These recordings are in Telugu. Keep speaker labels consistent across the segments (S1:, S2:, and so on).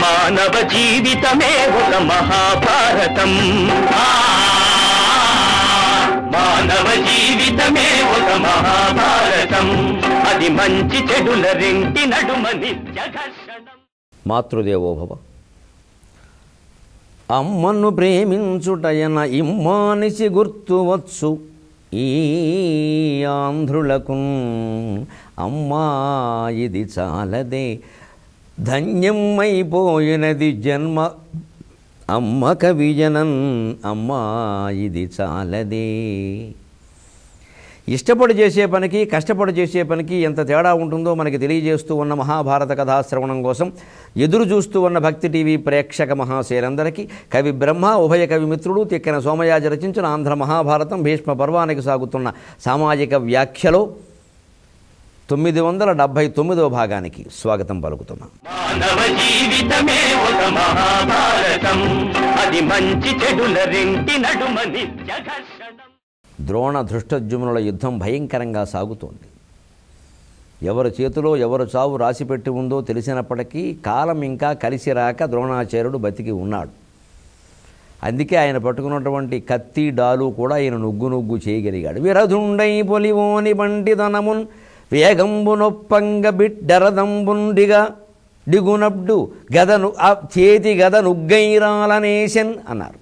S1: మానవ జీవితమే ఒక మహాభారతం ఆ, మానవ జీవితమే ఒక మహాభారతం అది మంచి చెడుల రెంటి నడుమ నిత్య ఘర్షణం
S2: మాతృదేవోభవ అమ్మను ప్రేమించుటయన ఇమ్మానిసి గుర్తువచ్చు ఈ ఆంధ్రులకు అమ్మా ఇది చాలదే ధన్యమైపోయినది జన్మ అమ్మ కవిజనన్ అమ్మా ఇది చాలదే ఇష్టపడి చేసే పనికి కష్టపడి చేసే పనికి ఎంత తేడా ఉంటుందో మనకి తెలియజేస్తూ ఉన్న మహాభారత కథాశ్రవణం కోసం ఎదురు చూస్తూ ఉన్న భక్తి టీవీ ప్రేక్షక మహాశైలందరికీ కవి బ్రహ్మ ఉభయ కవి మిత్రుడు తిక్కన సోమయాజి రచించిన ఆంధ్ర మహాభారతం భీష్మ పర్వానికి సాగుతున్న సామాజిక వ్యాఖ్యలో తొమ్మిది వందల డెబ్భై తొమ్మిదవ భాగానికి స్వాగతం పలుకుతున్నాం
S1: మానవ జీవితమే ఒక మహాభారతం అది మంచి చెడుల రెంటి నడుమ నిత్య ఘర్షణం
S2: ద్రోణ ధృష్టద్యుమ్నుల యుద్ధం భయంకరంగా సాగుతోంది ఎవరి చేతిలో ఎవరు చావు రాసిపెట్టి ఉందో తెలిసినప్పటికీ కాలం ఇంకా కలిసి రాక ద్రోణాచార్యుడు బతికి ఉన్నాడు అందుకే ఆయన పట్టుకున్నటువంటి కత్తి డాలు కూడా ఆయన నుగ్గు నుగ్గు చేయగలిగాడు విరధుండై పొలివోని బంటిదనమున్ వేగంబు నొప్పంగ బిడ్డరదంబుండిగా డిగునబ్డు గదను ఆ చేతి గద నుగ్గైరాలనేశన్ అన్నారు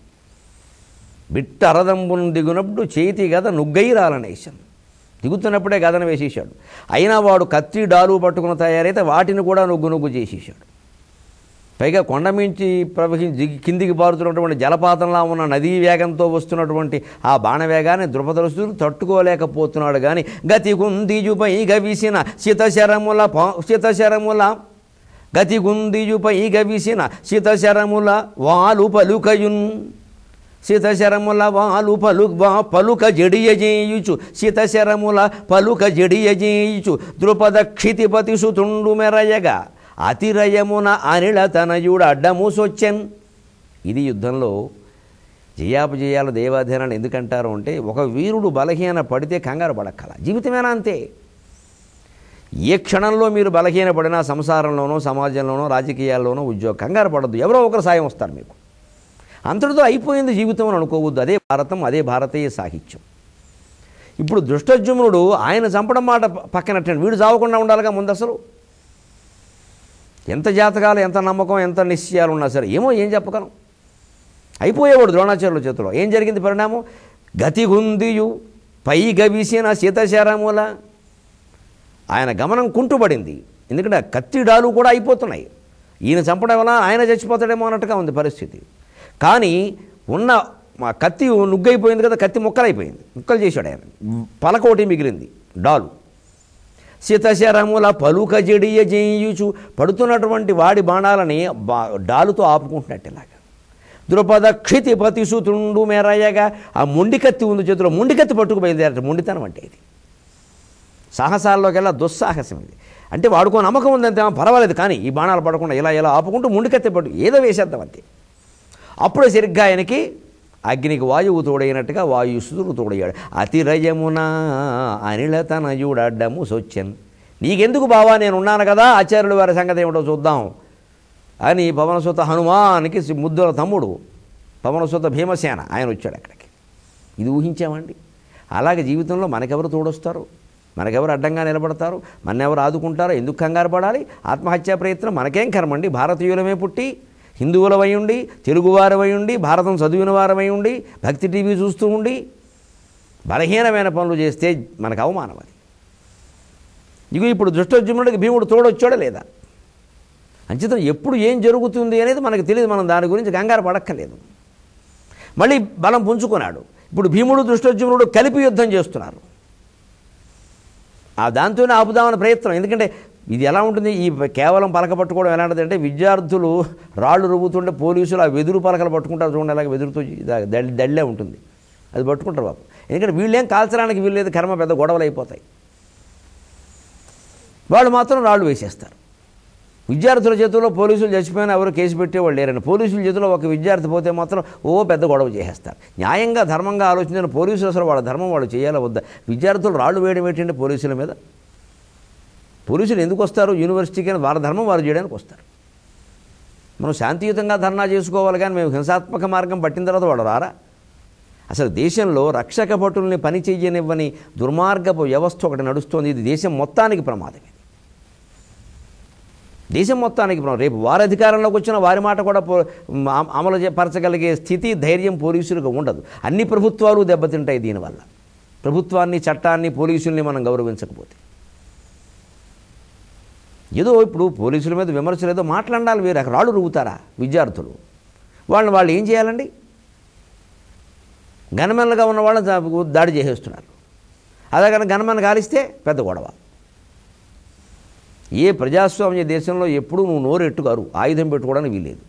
S2: బిట్టరదంబును దిగునప్పుడు చేతి గద నుగ్గైరాలనేశాను దిగుతున్నప్పుడే గదను వేసేసాడు అయినా వాడు కత్తి డాలు పట్టుకుని తయారైతే వాటిని కూడా నుగ్గు నుగ్గు చేసేసాడు పైగా కొండ మించి ప్రవహించి దిగి- కిందికి పారుతున్నటువంటి జలపాతంలా ఉన్న నదీ వేగంతో వస్తున్నటువంటి ఆ బాణవేగాన్ని ద్రుపదరసుడు తట్టుకోలేకపోతున్నాడు కానీ గతి గుందిజుపై గవిసిన శితశరముల పా- శితశరముల గతి గుందిజుపై గవిసిన శితశరముల వాలు పలుకయున్ శితశరముల వాలు పలు వా- పలుక జడియజేయుచు శితశరముల పలుక జడియజేయుచు ద్రుపద క్షితిపతి సుతుండు మెరయగా అతిరయమున అనిల తనయుడు అడ్డము సొచ్చెన్ ఇది యుద్ధంలో జయాపజయాల దేవాధీనాలు ఎందుకంటారు అంటే ఒక వీరుడు బలహీన పడితే కంగారు పడక్కల జీవితమేనా అంతే ఏ క్షణంలో మీరు బలహీన పడినా సంసారంలోనో సమాజంలోనో రాజకీయాల్లోనో ఉద్యోగం కంగారు పడద్దు ఎవరో ఒకరు సాయం వస్తారు మీకు అంతటితో అయిపోయింది జీవితం అని అనుకోవద్దు అదే భారతం అదే భారతీయ సాహిత్యం ఇప్పుడు దృష్టజుమ్నుడు ఆయన చంపడం మాట ప- పక్కనట్టండి వీడు చావకుండా ఉండాలిగా ముందు అసలు ఎంత జాతకాలు ఎంత నమ్మకం ఎంత నిశ్చయాలు ఉన్నా సరే ఏమో ఏం చెప్పగలం అయిపోయేవాడు ద్రోణాచార్యుల చేతిలో ఏం జరిగింది పరిణామం గతిగుందియు పై గవిసిన శీతశరముల ఆయన గమనం కుంటుపడింది ఎందుకంటే ఆ కత్తి డాలు కూడా అయిపోతున్నాయి ఈయన చంపడం వల్ల ఆయన చచ్చిపోతాడేమో అన్నట్టుగా ఉంది పరిస్థితి కానీ ఉన్న మా కత్తి నుగ్గైపోయింది కదా కత్తి ముక్కలైపోయింది ముక్కలు చేశాడు ఆయన పలక ఒకటి మిగిలింది డాలు శితశరముల పలుక జడియ చేయుచు పడుతున్నటువంటి వాడి బాణాలని బా డాలుతో ఆపుకుంటున్నట్టు ఇలాగా ద్రుపద క్షితి పతిసుతుండు మెరయగా ఆ మొండికత్తి ఉంది చేతిలో మొండికత్తి పట్టుకు బయలుదేరట మొండితనం అంటే ఇది సాహసాల్లోకెల్లా దుస్సాహసం ఇది అంటే వాడుకో నమ్మకం ఉందంటే "ఆ, పర్వాలేదు కానీ ఈ బాణాలు పడకుండా ఇలా ఇలా ఆపుకుంటూ ముందుకెత్తే పట్టు ఏదో వేసేద్దాం అంతే అప్పుడు సరిగ్గా ఆయనకి అగ్నికి వాయువు తోడైనట్టుగా వాయుసుదుడు తోడయ్యాడు అతిరయమున అనిల తనయుడడ్డము సొచ్చెన్ నీకెందుకు బావా నేను ఉన్నాను కదా ఆచార్యుల వారి సంగతి ఏమిటో చూద్దాం అని పవనసుత హనుమానికి ముద్దుల తమ్ముడు పవనసుత భీమసేన ఆయన వచ్చాడు అక్కడికి ఇది ఊహించామండి అలాగే జీవితంలో మనకెవరు తోడొస్తారు మనకెవరు అడ్డంగా నిలబడతారు మనెవరు ఆదుకుంటారో ఎందుకు కంగారు పడాలి ఆత్మహత్యా ప్రయత్నం మనకేం కర్మండి భారతీయులమే పుట్టి హిందువులమై ఉండి తెలుగువారమై ఉండి భారతం చదివిన వారమై ఉండి భక్తి టీవీ చూస్తూ ఉండి బలహీనమైన పనులు చేస్తే మనకు అవమానం అది ఇగో ఇప్పుడు దృష్టోద్యముడికి భీముడు తోడొచ్చాడా లేదా అంచేతం ఎప్పుడు ఏం జరుగుతుంది అనేది మనకు తెలియదు మనం దాని గురించి కంగారు పడక్కర్లేదు మళ్ళీ బలం పుంజుకున్నాడు ఇప్పుడు భీముడు దృష్టోద్యముడు కలిపి యుద్ధం చేస్తున్నారు ఆ దాంతోనే ఆపుదామని ప్రయత్నం ఎందుకంటే ఇది ఎలా ఉంటుంది ఈ కేవలం పలక పట్టుకోవడం ఎలాంటిది అంటే విద్యార్థులు రాళ్ళు రువ్వుతుంటే పోలీసులు ఆ వెదురు పలకలు పట్టుకుంటారు చూడండి అలాగే వెదురుతో ఇదా- దళ్- దళ్ళే ఉంటుంది అది పట్టుకుంటారు బాబు ఎందుకంటే వీళ్ళేం కాల్చడానికి వీళ్ళేది కర్మ పెద్ద గొడవలు అయిపోతాయి వాళ్ళు మాత్రం రాళ్ళు వేసేస్తారు విద్యార్థుల చేతిలో పోలీసులు చచ్చిపోయినా ఎవరు కేసు పెట్టేవాళ్ళు లేరండి పోలీసుల చేతిలో ఒక విద్యార్థి పోతే మాత్రం ఓ పెద్ద గొడవ చేసేస్తారు న్యాయంగా ధర్మంగా ఆలోచించిన పోలీసులు అసలు వాళ్ళ ధర్మం వాళ్ళు చేయాలా వద్దా విద్యార్థులు రాళ్ళు వేయడం ఏంటంటే పోలీసుల మీద పోలీసులు ఎందుకు వస్తారు యూనివర్సిటీకి అని వాళ్ళ ధర్మం వారు చేయడానికి వస్తారు మనం శాంతియుతంగా ధర్నా చేసుకోవాలి కానీ మేము హింసాత్మక మార్గం పట్టిన తర్వాత వాడు రారా అసలు దేశంలో రక్షక భటుల్ని పని చెయ్యనివ్వని దుర్మార్గపు వ్యవస్థ ఒకటి నడుస్తోంది ఇది దేశం మొత్తానికి ప్రమాదమే దేశం మొత్తానికి ప్రమాదం రేపు వారి అధికారంలోకి వచ్చిన వారి మాట కూడా పో- అమ- అమలు చే- పరచగలిగే స్థితి ధైర్యం పోలీసులకు ఉండదు అన్ని ప్రభుత్వాలు దెబ్బతింటాయి దీనివల్ల ప్రభుత్వాన్ని చట్టాన్ని పోలీసుల్ని మనం గౌరవించకపోతే ఏదో ఇప్పుడు పోలీసుల మీద విమర్శలు ఏదో మాట్లాడాలి వేరే అక్కడ రాళ్ళు రువ్వుతారా విద్యార్థులు వాళ్ళని వాళ్ళు ఏం చేయాలండి గనమెనలుగా ఉన్న వాళ్ళని దా- దాడి చేసేస్తున్నారు అదే కానీ గనమెన కాలిస్తే పెద్ద గొడవ ఏ ప్రజాస్వామ్య దేశంలో ఎప్పుడూ నువ్వు నోరు ఎట్టుగారు ఆయుధం పెట్టుకోవడానికి వీలేదు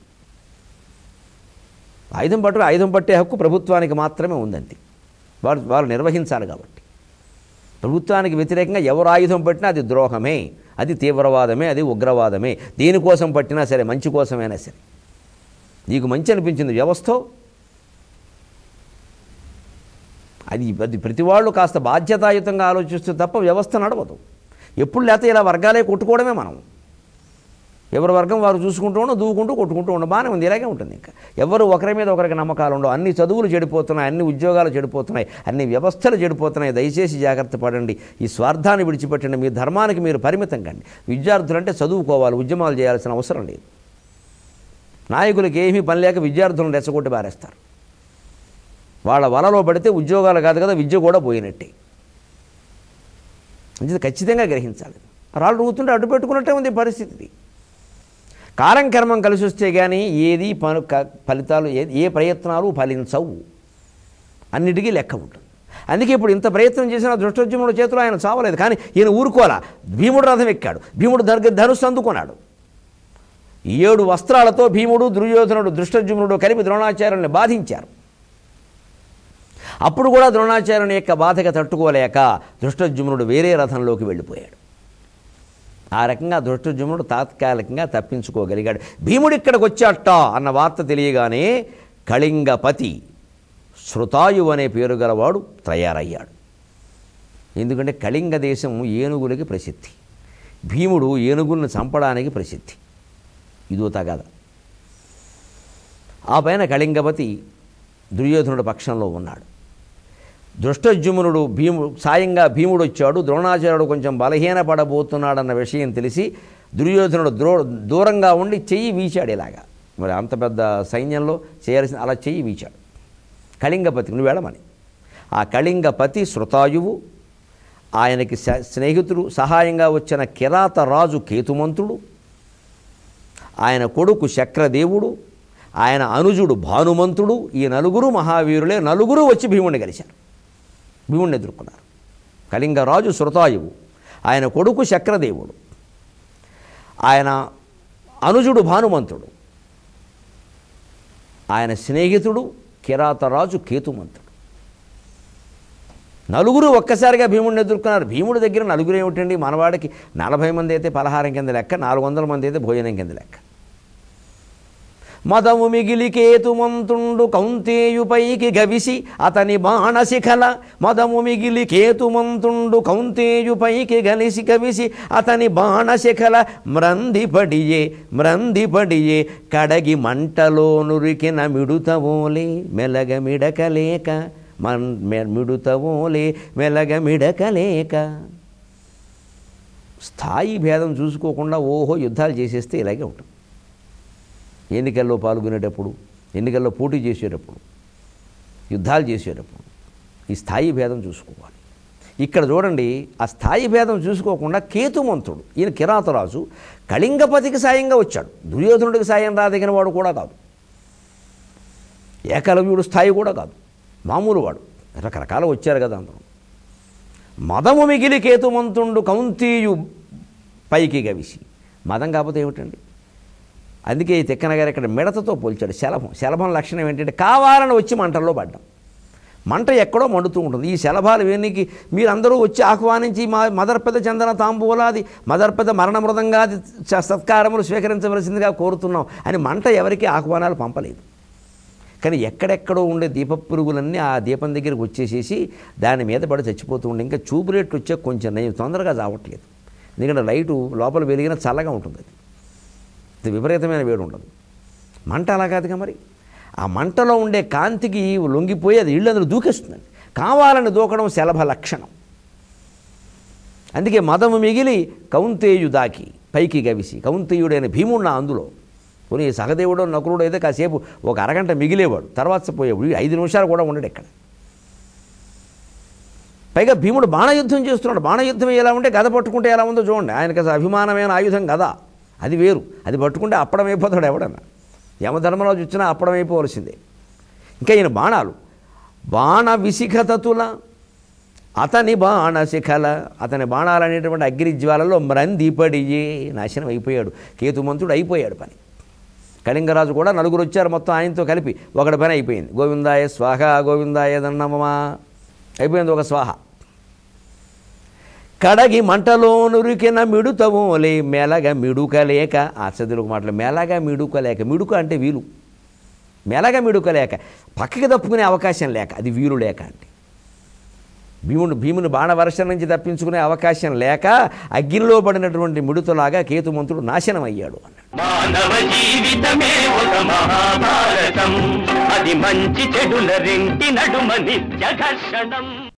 S2: ఆయుధం పట్టు ఆయుధం పట్టే హక్కు ప్రభుత్వానికి మాత్రమే ఉందంతే వారు వారు నిర్వహించాలి కాబట్టి ప్రభుత్వానికి వ్యతిరేకంగా ఎవరు ఆయుధం పట్టినా అది ద్రోహమే అది తీవ్రవాదమే అది ఉగ్రవాదమే దేనికోసం పట్టినా సరే మంచి కోసమైనా సరే నీకు మంచి అనిపించింది వ్యవస్థ అది అది ప్రతి వాళ్ళు కాస్త బాధ్యతాయుతంగా ఆలోచిస్తే తప్ప వ్యవస్థ నడవదు ఎప్పుడు లేకపోతే ఇలా వర్గాలే కొట్టుకోవడమే మనం ఎవరి వర్గం వారు చూసుకుంటూ ఉండడం దూకుంటూ కొట్టుకుంటూ ఉండడం బాగానే ఉంది ఇలాగే ఉంటుంది ఇంకా ఎవరు ఒకరి మీద ఒకరికి నమ్మకాలు ఉండవు అన్ని చదువులు చెడిపోతున్నాయి అన్ని ఉద్యోగాలు చెడిపోతున్నాయి అన్ని వ్యవస్థలు చెడిపోతున్నాయి దయచేసి జాగ్రత్త పడండి ఈ స్వార్థాన్ని విడిచిపెట్టండి మీ ధర్మానికి మీరు పరిమితం కండి విద్యార్థులు అంటే చదువుకోవాలి ఉద్యమాలు చేయాల్సిన అవసరం లేదు నాయకులకు ఏమీ పని లేక విద్యార్థులను రెచ్చగొట్టి బారేస్తారు వాళ్ళ వలలో పడితే ఉద్యోగాలు కాదు కదా విద్య కూడా పోయినట్టే ఇది ఖచ్చితంగా గ్రహించాలి రాళ్ళు ఊతుంటే అడ్డు పెట్టుకున్నట్టే ఉంది పరిస్థితి కాలం కర్మం కలిసి వస్తే కానీ ఏది పను క- ఫలితాలు ఏ ఏ ప్రయత్నాలు ఫలించవు అన్నిటికీ లెక్క ఉంటుంది అందుకే ఇప్పుడు ఇంత ప్రయత్నం చేసిన దృష్టోద్యముడు చేతిలో ఆయన చావలేదు కానీ ఈయన ఊరుకోలా భీముడు రథం ఎక్కాడు భీముడు దర్గ ధనుస్సు అందుకున్నాడు ఏడు వస్త్రాలతో భీముడు దుర్యోధనుడు దృష్టజుమ్నుడు కలిపి ద్రోణాచార్యుల్ని బాధించారు అప్పుడు కూడా ద్రోణాచార్యుని యొక్క బాధగా తట్టుకోలేక దృష్టజుమ్నుడు వేరే రథంలోకి వెళ్ళిపోయాడు ఆ రకంగా దృష్టజుమ్నుడు తాత్కాలికంగా తప్పించుకోగలిగాడు భీముడు ఇక్కడికి వచ్చాట అన్న వార్త తెలియగానే కళింగపతి శృతాయు అనే పేరు గలవాడు తయారయ్యాడు ఎందుకంటే కళింగ దేశం ఏనుగులకి ప్రసిద్ధి భీముడు ఏనుగుల్ని చంపడానికి ప్రసిద్ధి ఇదో తగద ఆ పైన కళింగపతి దుర్యోధనుడు పక్షంలో ఉన్నాడు దృష్టజుమ్నుడు భీముడు సాయంగా భీముడు వచ్చాడు ద్రోణాచార్యుడు కొంచెం బలహీనపడబోతున్నాడన్న విషయం తెలిసి దుర్యోధనుడు ద్రో దూరంగా ఉండి చెయ్యి వీచాడు ఇలాగా మరి అంత పెద్ద సైన్యంలో చేయాల్సిన అలా చెయ్యి వీచాడు కళింగపతి నువ్వు వెళ్ళమని ఆ కళింగపతి శృతాయువు ఆయనకి స- స్నేహితుడు సహాయంగా వచ్చిన కిరాత రాజు కేతుమంతుడు ఆయన కొడుకు శక్రదేవుడు ఆయన అనుజుడు భానుమంతుడు ఈ నలుగురు మహావీరులే నలుగురు వచ్చి భీముడిని కలిశారు భీముడిని ఎదుర్కొన్నారు కళింగరాజు శృతాయువు ఆయన కొడుకు శక్రదేవుడు ఆయన అనుజుడు భానుమంతుడు ఆయన స్నేహితుడు కిరాతరాజు కేతుమంతుడు నలుగురు ఒక్కసారిగా భీముడిని ఎదుర్కొన్నారు భీముడి దగ్గర నలుగురు ఏమిటండి మనవాడికి నలభై మంది అయితే పలహారం కింద లెక్క నాలుగు వందల మంది అయితే భోజనం కింద లెక్క మదము మిగిలి కేతుమంతుండు కౌంతేయుపైకి గవిసి అతని బాణశిఖల మదము మిగిలి కేతుమంతుండు కౌంతేయుపైకి గలిసి గవిసి అతని బాణశిఖల మ్రందిపడియే మ్రందిపడియే కడగి మంటలో నురికిన మిడుతవోలే మెలగ మిడకలేక మన్ మె- మిడుతవోలే మెలగ మిడకలేక స్థాయి భేదం చూసుకోకుండా ఓహో యుద్ధాలు చేసేస్తే ఇలాగే ఉంటుంది ఎన్నికల్లో పాల్గొనేటప్పుడు ఎన్నికల్లో పోటీ చేసేటప్పుడు యుద్ధాలు చేసేటప్పుడు ఈ స్థాయి భేదం చూసుకోవాలి ఇక్కడ చూడండి ఆ స్థాయి భేదం చూసుకోకుండా కేతుమంతుడు ఈయన కిరాతరాజు కళింగపతికి సాయంగా వచ్చాడు దుర్యోధనుడికి సాయం రాదగిన వాడు కూడా కాదు ఏకలవ్యుడు స్థాయి కూడా కాదు మామూలు వాడు రకరకాలు వచ్చారు కదా అందరూ మదము మిగిలి కేతుమంతుండు కౌంతీయు పైకి గవిసి మదం కాకపోతే ఏమిటండి అందుకే ఈ తిక్కన గారు ఇక్కడ మిడతతో పోల్చాడు శలభం శలభం లక్షణం ఏంటంటే కావాలని వచ్చి మంటల్లో పడ్డం మంట ఎక్కడో మండుతూ ఉంటుంది ఈ శలభాలు వేనికి మీరందరూ వచ్చి ఆహ్వానించి మా మదర్పెద చందన తాంబూలాది మదర్పెద మరణ మృదంగాది స- సత్కారములు స్వీకరించవలసిందిగా కోరుతున్నాం అని మంట ఎవరికి ఆహ్వానాలు పంపలేదు కానీ ఎక్కడెక్కడో ఉండే దీప పురుగులన్నీ ఆ దీపం దగ్గరికి వచ్చేసేసి దాని మీద పడి చచ్చిపోతూ ఉండే ఇంకా చూపు రేట్లు వచ్చే కొంచెం నయం తొందరగా చావట్లేదు ఎందుకంటే లైటు లోపల వెలిగిన చల్లగా ఉంటుంది అది ఇది విపరీతమైన వేడి ఉండదు మంట అలా కాదుగా మరి ఆ మంటలో ఉండే కాంతికి లొంగిపోయి అది ఇళ్ళు అందులో దూకేస్తుందండి కావాలని దూకడం శలభ లక్షణం అందుకే మదము మిగిలి కౌంతేయు దాకి పైకి గవిసి కౌంతేయుడైన భీముడు నా అందులో పోనీ సహదేవుడు నకులుడు అయితే కాసేపు ఒక అరగంట మిగిలేవాడు తర్వాత పోయేవాడు ఈ ఐదు నిమిషాలు కూడా ఉండడు ఇక్కడ పైగా భీముడు బాణయుద్ధం చేస్తున్నాడు బాణయుద్ధం ఎలా ఉంటే గద పట్టుకుంటే ఎలా ఉందో చూడండి ఆయనకి అసలు అభిమానమైన ఆయుధం గద అది వేరు అది పట్టుకుంటే అప్పడం అయిపోతాడు ఎవడన్నా యమధర్మరాజు వచ్చినా అప్పడం అయిపోవలసిందే ఇంకా ఈయన బాణాలు బాణ విశిఖతతుల అతని బాణ శిఖల అతని బాణాలు అనేటువంటి అగ్నిజ్వాలలో మ్రందిపడియే నాశనం అయిపోయాడు కేతుమంతుడు అయిపోయాడు పని కళింగరాజు కూడా నలుగురు వచ్చారు మొత్తం ఆయనతో కలిపి ఒకటి పని అయిపోయింది గోవిందాయ స్వాహ గోవిందాయ దన్నమమా అయిపోయింది ఒక స్వాహ కడగి మంటలో నురికిన మిడుతవోలే మెలగ మిడుకలేక ఆ చదువులకు మాటలు మెలగ మిడుకలేక మిడుక అంటే వీలు మెలగ మిడుకలేక పక్కకి తప్పుకునే అవకాశం లేక అది వీలు లేక అంటే భీముడు భీముని బాణవర్షం నుంచి తప్పించుకునే అవకాశం లేక అగ్నిలో పడినటువంటి మిడుతలాగా కేతుమంతుడు నాశనం అయ్యాడు అన్నాడు
S1: మానవ జీవితమే ఒక మహాభారతం అది మంచి చెడుల రెంటి నడుమ నిత్య ఘర్షణం